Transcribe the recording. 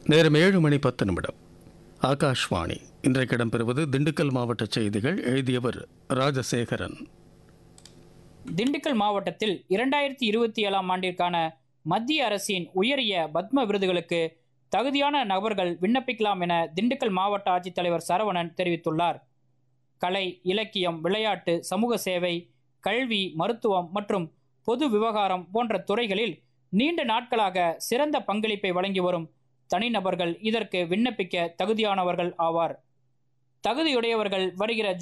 நேரம் ஏழு மணி பத்து நிமிடம் ஆகாஷ்வாணி இன்றைக்கு இடம்பெறுவது திண்டுக்கல் மாவட்ட செய்திகள் எழுதியவர் ராஜசேகரன் திண்டுக்கல் மாவட்டத்தில் இரண்டாயிரத்தி இருபத்தி ஏழாம் ஆண்டிற்கான மத்திய அரசின் உயரிய பத்ம விருதுகளுக்கு தகுதியான நபர்கள் விண்ணப்பிக்கலாம் என திண்டுக்கல் மாவட்ட ஆட்சித்தலைவர் சரவணன் தெரிவித்துள்ளார் கலை இலக்கியம் விளையாட்டு சமூக சேவை கல்வி மருத்துவம் மற்றும் பொது விவகாரம் போன்ற துறைகளில் நீண்ட நாட்களாக சிறந்த பங்களிப்பை வழங்கி வரும் தனிநபர்கள் இதற்கு விண்ணப்பிக்க தகுதியானவர்கள் ஆவார் தகுதியுடையவர்கள் வருகிற